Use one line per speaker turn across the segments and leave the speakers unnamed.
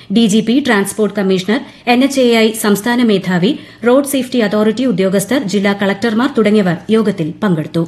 DGP transport commissioner NHAI സംസ്ഥാന മേധാവി road safety authority ഉദ്യോഗസ്ഥർ ജില്ലാ കളക്ടർമാർ തുടങ്ങിയവർ യോഗത്തിൽ പങ്കെടുത്തു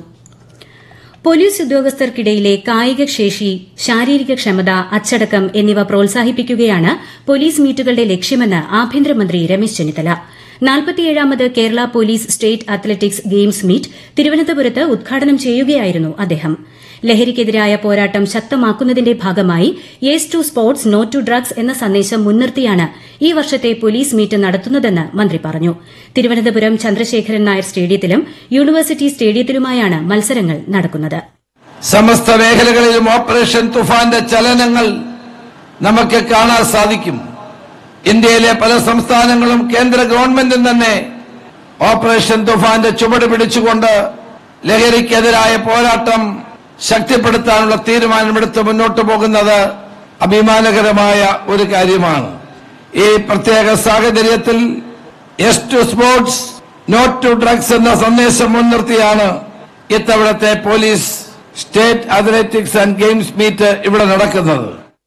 പോലീസ് ഉദ്യോഗസ്ഥർക്കിടയിലെ കായികശേഷി ശാരീരിക ക്ഷമത അച്ചടക്കം എന്നിവ പ്രോത്സാഹിപ്പിക്കുകയാണ് പോലീസ് മീറ്റുകളുടെ ലക്ഷ്യമെന്ന് ആഭ്യന്തരമന്ത്രി രമേശ് ചെന്നിത്തല നാൽപ്പത്തിയേഴാമത് Kerala police state athletics games meet തിരുവനന്തപുരത്ത് ഉദ്ഘാടനം ചെയ്യുകയായിരുന്നു അദ്ദേഹം ലഹരിക്കെതിരായ പോരാട്ടം ശക്തമാക്കുന്നതിന്റെ ഭാഗമായി yes to sports no to drugs എന്ന സന്ദേശം മുൻനിർത്തിയാണ് ഈ വർഷത്തെ പോലീസ് മീറ്റ് നടത്തുന്നതെന്ന് മന്ത്രി പറഞ്ഞു തിരുവനന്തപുരം ചന്ദ്രശേഖരൻ നായർ സ്റ്റേഡിയത്തിലും യൂണിവേഴ്സിറ്റി സ്റ്റേഡിയത്തിലുമായാണ് മത്സരങ്ങൾ നടക്കുന്നത്
സമസ്ത മേഖലകളിലും ഓപ്പറേഷൻ തുഫാന്റെ ചലനങ്ങൾ നമുക്ക് കാണാൻ സാധിക്കും ഇന്ത്യയിലെ പല സംസ്ഥാനങ്ങളും കേന്ദ്ര ഗവൺമെന്റും തന്നെ ഓപ്പറേഷൻ തുഫാന്റെ ചുവട് പിടിച്ചുകൊണ്ട് ലഹരിക്കെതിരായ പോരാട്ടം ശക്തിപ്പെടുത്താനുള്ള തീരുമാനമെടുത്ത് മുന്നോട്ട് പോകുന്നത് അഭിമാനകരമായ ഒരു കാര്യമാണ് ഈ പ്രത്യേക സാഹചര്യത്തിൽ yes to sports not to drugs എന്ന സന്ദേശം മുൻനിർത്തിയാണ് ഇത്തവണത്തെ police state athletics and games meet ഇവിടെ നടക്കുന്നത്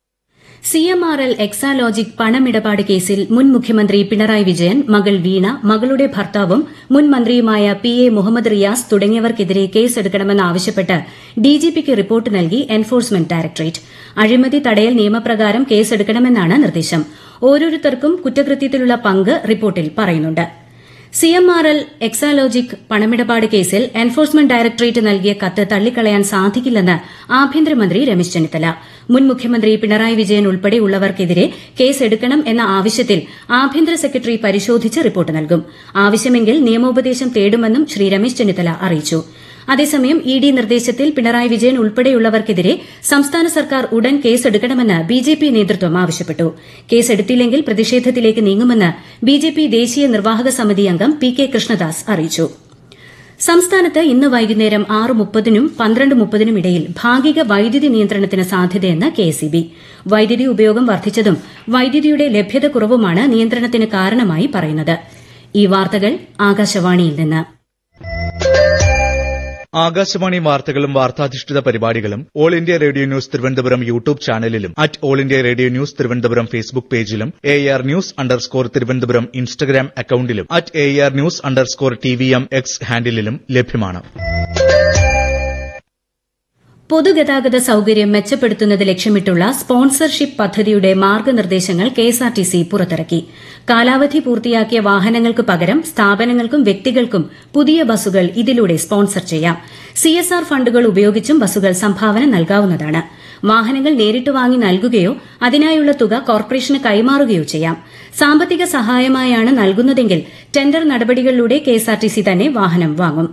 C M R L Exalogic പണമിടപാട് കേസിൽ മുൻ മുഖ്യമന്ത്രി പിണറായി വിജയൻ മകൾ വീണ മകളുടെ ഭർത്താവും മുൻ മന്ത്രിയുമായ പി എ മുഹമ്മദ് റിയാസ് തുടങ്ങിയവർക്കെതിരെ കേസെടുക്കണമെന്നാവശ്യപ്പെട്ട് ഡിജിപിക്ക് റിപ്പോർട്ട് നൽകി എൻഫോഴ്സ്മെന്റ് ഡയറക്ടറേറ്റ് അഴിമതി തടയൽ നിയമപ്രകാരം കേസെടുക്കണമെന്നാണ് നിർദ്ദേശം ഓരോരുത്തർക്കും കുറ്റകൃത്യത്തിലുള്ള പങ്ക് റിപ്പോർട്ടിൽ പറയുന്നുണ്ട് C M R L Exalogic പണമിടപാട് കേസിൽ എൻഫോഴ്സ്മെന്റ് ഡയറക്ടറേറ്റ് നൽകിയ കത്ത് തള്ളിക്കളയാൻ സാധിക്കില്ലെന്ന് ആഭ്യന്തരമന്ത്രി രമേശ് ചെന്നിത്തല മുൻ മുഖ്യമന്ത്രി പിണറായി വിജയൻ ഉൾപ്പെടെയുള്ളവർക്കെതിരെ കേസെടുക്കണം എന്ന ആവശ്യത്തിൽ ആഭ്യന്തര സെക്രട്ടറി പരിശോധിച്ച് റിപ്പോർട്ട് നൽകും ആവശ്യമെങ്കിൽ നിയമോപദേശം തേടുമെന്നും ശ്രീ രമേശ് ചെന്നിത്തല അറിയിച്ചു അതേസമയം ഇ ഡി നിർദ്ദേശത്തിൽ പിണറായി വിജയൻ ഉൾപ്പെടെയുള്ളവർക്കെതിരെ സംസ്ഥാന സർക്കാർ ഉടൻ കേസെടുക്കണമെന്ന് ബിജെപി നേതൃത്വം ആവശ്യപ്പെട്ടു കേസെടുത്തില്ലെങ്കിൽ പ്രതിഷേധത്തിലേക്ക് നീങ്ങുമെന്ന് ബിജെപി ദേശീയ നിർവാഹക സമിതി അംഗം പി കെ കൃഷ്ണദാസ് അറിയിച്ചു സംസ്ഥാനത്ത് ഇന്ന് വൈകുന്നേരം ആറ് മുപ്പതിനും പന്ത്രണ്ട് മുപ്പതിനും ഇടയിൽ ഭാഗിക വൈദ്യുതി നിയന്ത്രണത്തിന് സാധ്യതയെന്ന് കെഎസ്ഇബി വൈദ്യുതി ഉപയോഗം വർദ്ധിച്ചതും വൈദ്യുതിയുടെ ലഭ്യത കുറവുമാണ് നിയന്ത്രണത്തിന് കാരണമായി പറയുന്നത് ഈ വാർത്തകൾ ആകാശവാണിയിൽ നിന്ന്
ആകാശവാണി വാർത്തകളും വാർത്താധിഷ്ഠിത പരിപാടികളും All India Radio news Thiruvananthapuram YouTube ചാനലിലും at All India Radio news Thiruvananthapuram Facebook പേജിലും A R news underscore Thiruvananthapuram Instagram അക്കൌണ്ടിലും at A R news underscore T V M X ഹാൻഡിലും ലഭ്യമാണ്
പൊതുഗതാഗത സൌകര്യം മെച്ചപ്പെടുത്തുന്നത് ലക്ഷ്യമിട്ടുള്ള സ്പോൺസർഷിപ്പ് പദ്ധതിയുടെ മാർഗനിർദ്ദേശങ്ങൾ കെഎസ്ആർടിസി പുറത്തിറക്കി കാലാവധി പൂർത്തിയാക്കിയ വാഹനങ്ങൾക്ക് പകരം സ്ഥാപനങ്ങൾക്കും വ്യക്തികൾക്കും പുതിയ ബസ്സുകൾ ഇതിലൂടെ സ്പോൺസർ ചെയ്യാം സിഎസ്ആർ ഫണ്ടുകൾ ഉപയോഗിച്ചും ബസ്സുകൾ സംഭാവന നൽകാവുന്നതാണ് വാഹനങ്ങൾ നേരിട്ട് വാങ്ങി നൽകുകയോ അതിനായുള്ള തുക കോർപ്പറേഷന് കൈമാറുകയോ ചെയ്യാം സാമ്പത്തിക സഹായമായാണ് നൽകുന്നതെങ്കിൽ ടെൻഡർ നടപടികളിലൂടെ കെഎസ്ആർടിസി തന്നെ വാഹനം വാങ്ങും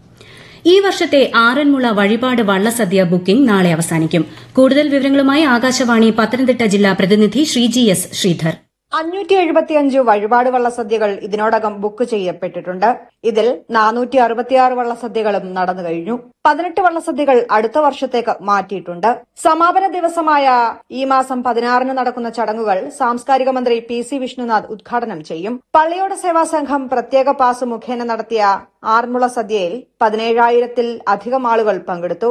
ഈ വർഷത്തെ ആറന്മുള വഴിപാട് വള്ളസദ്യ ബുക്കിംഗ് നാളെ അവസാനിക്കും കൂടുതൽ വിവരങ്ങളുമായി ആകാശവാണി പത്തനംതിട്ട ജില്ലാ പ്രതിനിധി ശ്രീജി എസ് ശ്രീധർ
അഞ്ഞൂറ്റി എഴുപത്തിയഞ്ച് വഴിപാട് വള്ളസദ്യകൾ ഇതിനോടകം ബുക്ക് ചെയ്യപ്പെട്ടിട്ടുണ്ട് ഇതിൽ നാനൂറ്റി അറുപത്തിയാറ് വള്ളസദ്യകളും നടന്നു കഴിഞ്ഞു പതിനെട്ട് വള്ളസദ്യകൾ അടുത്ത വർഷത്തേക്ക് മാറ്റിയിട്ടുണ്ട് സമാപന ദിവസമായ ഈ മാസം പതിനാറിന് നടക്കുന്ന ചടങ്ങുകൾ സാംസ്കാരിക മന്ത്രി പി സി വിഷ്ണുനാഥ് ഉദ്ഘാടനം ചെയ്യും പള്ളിയോട് സേവാ സംഘം പ്രത്യേക പാസ് മുഖേന നടത്തിയ ആറന്മുള സദ്യയിൽ പതിനേഴായിരത്തിൽ അധികം ആളുകൾ പങ്കെടുത്തു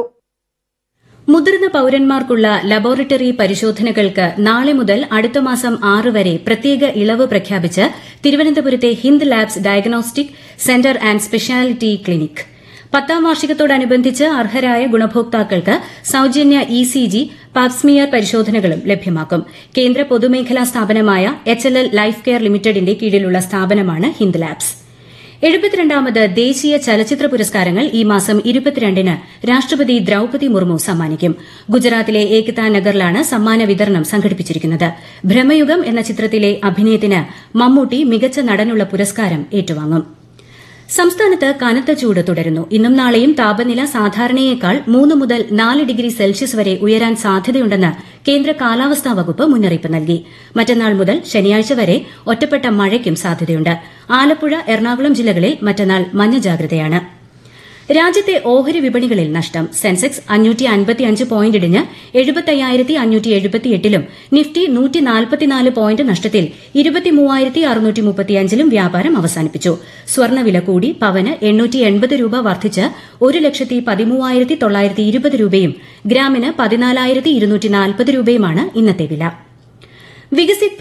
മുതിർന്ന പൌരന്മാർക്കുള്ള ലബോറട്ടറി പരിശോധനകൾക്ക് നാളെ മുതൽ അടുത്ത മാസം ആറ് വരെ പ്രത്യേക ഇളവ് പ്രഖ്യാപിച്ച് തിരുവനന്തപുരത്തെ Hind labs diagnostic centre and speciality clinic പത്താം വാർഷികത്തോടനുബന്ധിച്ച് അർഹരായ ഗുണഭോക്താക്കൾക്ക് സൌജന്യ ഇ സി ജി പാപ്സ്മിയർ പരിശോധനകളും ലഭ്യമാക്കും കേന്ദ്ര പൊതുമേഖലാ സ്ഥാപനമായ H L L life care ലിമിറ്റഡിന്റെ കീഴിലുള്ള സ്ഥാപനമാണ് ഹിന്ദ് ലാബ്സ് എഴുപത്തിരണ്ടാമത് ദേശീയ ചലച്ചിത്ര പുരസ്കാരങ്ങൾ ഈ മാസം ഇരുപത്തിരണ്ടിന് രാഷ്ട്രപതി ദ്രൌപതി മുർമു സമ്മാനിക്കും ഗുജറാത്തിലെ ഏകതാ നഗറിലാണ് സമ്മാന വിതരണം സംഘടിപ്പിച്ചിരിക്കുന്നത് ഭ്രമയുഗം എന്ന ചിത്രത്തിലെ അഭിനയത്തിന് മമ്മൂട്ടി മികച്ച നടനുള്ള പുരസ്കാരം ഏറ്റുവാങ്ങും സംസ്ഥാനത്ത് കനത്ത ചൂട് തുടരുന്നു ഇന്നും നാളെയും താപനില സാധാരണയേക്കാൾ മൂന്ന് മുതൽ നാല് ഡിഗ്രി സെൽഷ്യസ് വരെ ഉയരാൻ സാധ്യതയുണ്ടെന്ന് കേന്ദ്ര കാലാവസ്ഥാ വകുപ്പ് മുന്നറിയിപ്പ് നൽകി മറ്റന്നാൾ മുതൽ ശനിയാഴ്ച വരെ ഒറ്റപ്പെട്ട മഴയ്ക്കും സാധ്യതയുണ്ട് ആലപ്പുഴ എറണാകുളം ജില്ലകളിൽ മറ്റന്നാൾ മഞ്ഞ ജാഗ്രതയാണ് രാജ്യത്തെ ഓഹരി വിപണികളിൽ നഷ്ടം സെൻസെക്സ് അഞ്ഞൂറ്റി അൻപത്തിയഞ്ച് പോയിന്റ് ഇടിഞ്ഞ് എഴുപത്തയ്യായിരത്തി അഞ്ഞൂറ്റി എഴുപത്തിയെട്ടിലും നിഫ്റ്റി നൂറ്റി നാൽപ്പത്തിനാല് പോയിന്റ് നഷ്ടത്തിൽ ഇരുപത്തിമൂവായിരത്തി അറുന്നൂറ്റി മുപ്പത്തിയഞ്ചിലും വ്യാപാരം അവസാനിപ്പിച്ചു സ്വർണ്ണവില കൂടി പവന് എണ്ണൂറ്റി എൺപത് രൂപ വർദ്ധിച്ച് ഒരു ലക്ഷത്തി പതിമൂവായിരത്തി തൊള്ളായിരത്തി ഇരുപത് രൂപയും ഗ്രാമിന് പതിനാലായിരത്തി ഇരുന്നൂറ്റി നാൽപ്പത് രൂപയുമാണ് ഇന്നത്തെ വില വികസിത്